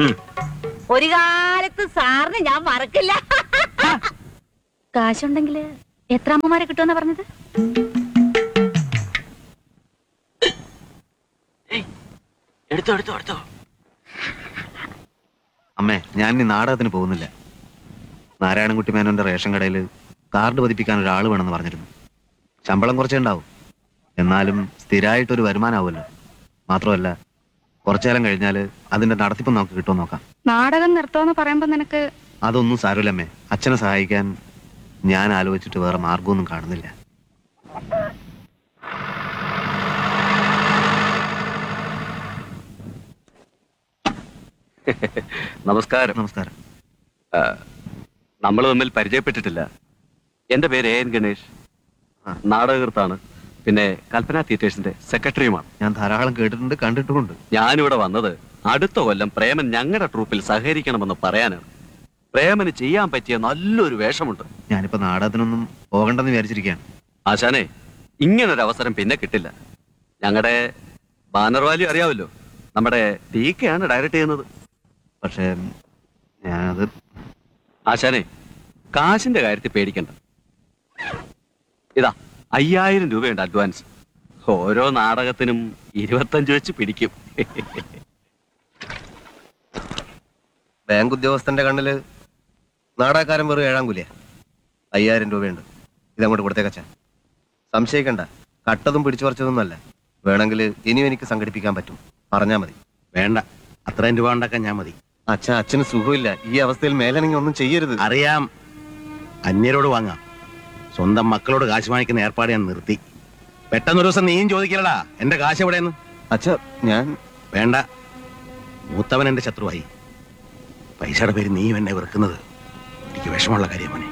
ഉം. ഒരു കാലത്ത് സാറിന് ഞാൻ മറക്കില്ല കാശുണ്ടെങ്കില് എത്ര അമ്മമാരെ കിട്ടുമെന്നാ പറഞ്ഞത് എടുത്തോ എടുത്തോ എടുത്തോ അമ്മേ ഞാൻ ഇനി നാടകത്തിന് പോകുന്നില്ല നാരായണൻകുട്ടി മേനോന്റെ റേഷൻ കടയിൽ കാർഡ് പതിപ്പിക്കാൻ ഒരാൾ വേണമെന്ന് പറഞ്ഞിരുന്നു ശമ്പളം കുറച്ചേ ഉണ്ടാവും എന്നാലും സ്ഥിരമായിട്ടൊരു വരുമാനമാവുമല്ലോ മാത്രമല്ല കുറച്ചു കാലം കഴിഞ്ഞാൽ അതിന്റെ നടത്തിപ്പ് നമുക്ക് കിട്ടുമോ നോക്കാം നാടകം നിർത്തോന്ന് പറയുമ്പോ നിനക്ക് അതൊന്നും സാരമില്ലമ്മേ അച്ഛനെ സഹായിക്കാൻ ഞാൻ ആലോചിച്ചിട്ട് വേറെ മാർഗമൊന്നും കാണുന്നില്ല നമസ്കാരം നമസ്കാരം നമ്മൾ തമ്മിൽ പരിചയപ്പെട്ടിട്ടില്ല എന്റെ പേര് എ എൻ ഗണേഷ് ആ. നാടകകൃത്താണ് പിന്നെ കൽപ്പന തിയേറ്റേഴ്സിന്റെ സെക്രട്ടറിയുമാണ് ഞാൻ ധാരാളം കേട്ടിട്ടുണ്ട് കണ്ടിട്ടുമുണ്ട് ഞാനിവിടെ വന്നത് അടുത്ത കൊല്ലം പ്രേമൻ ഞങ്ങളുടെ ട്രൂപ്പിൽ സഹകരിക്കണമെന്ന് പറയാനാണ് പ്രേമന് ചെയ്യാൻ പറ്റിയ നല്ലൊരു വേഷമുണ്ട് ഞാനിപ്പോ നാടകത്തിനൊന്നും പോകണ്ടെന്ന് വിചാരിച്ചിരിക്കുകയാണ് ആശാനെ ഇങ്ങനൊരു അവസരം പിന്നെ കിട്ടില്ല ഞങ്ങളുടെ ബാനർ വാല്യൂ അറിയാമല്ലോ നമ്മുടെ ടി കെയാണ് ഡയറക്റ്റ് ചെയ്യുന്നത് പക്ഷേ ഞാനത് ആശാനെ കാശിന്റെ കാര്യത്തിൽ പേടിക്കണ്ട ഇതാ അയ്യായിരം രൂപയുണ്ട് അഡ്വാൻസ് ഓരോ നാടകത്തിനും ഇരുപത്തഞ്ച് വെച്ച് പിടിക്കും ബാങ്ക് ഉദ്യോഗസ്ഥന്റെ കണ്ണില് നാടകക്കാരൻ വെറും ഏഴാം കൂലിയ അയ്യായിരം രൂപയുണ്ട് ഇതങ്ങോട്ട് കൊടുത്തേക്കച്ച സംശയിക്കണ്ട കട്ടതും പിടിച്ചു പറിച്ചതൊന്നുമല്ല വേണമെങ്കിൽ ഇനിയും എനിക്ക് സംഘടിപ്പിക്കാൻ പറ്റും പറഞ്ഞാ മതി വേണ്ട അത്രയും രൂപ ഉണ്ടാക്കാൻ ഞാൻ മതി അച്ഛൻ അച്ഛന് സുഖമില്ല ഈ അവസ്ഥയിൽ മേലനങ്ങി ഒന്നും ചെയ്യരുത് അറിയാം അന്യരോട് വാങ്ങാം സ്വന്തം മക്കളോട് കാശ് വാങ്ങിക്കുന്ന ഏർപ്പാട് ഞാൻ നിർത്തി പെട്ടെന്നൊരു ദിവസം നീയും ചോദിക്കലടാ എന്റെ കാശ് എവിടെയെന്ന് അച്ഛ ഞാൻ വേണ്ട മൂത്തവൻ എന്റെ ശത്രുവായി പൈസയുടെ പേര് നീയും എന്നെ വെറുക്കുന്നത് എനിക്ക് വിഷമമുള്ള കാര്യം മോനെ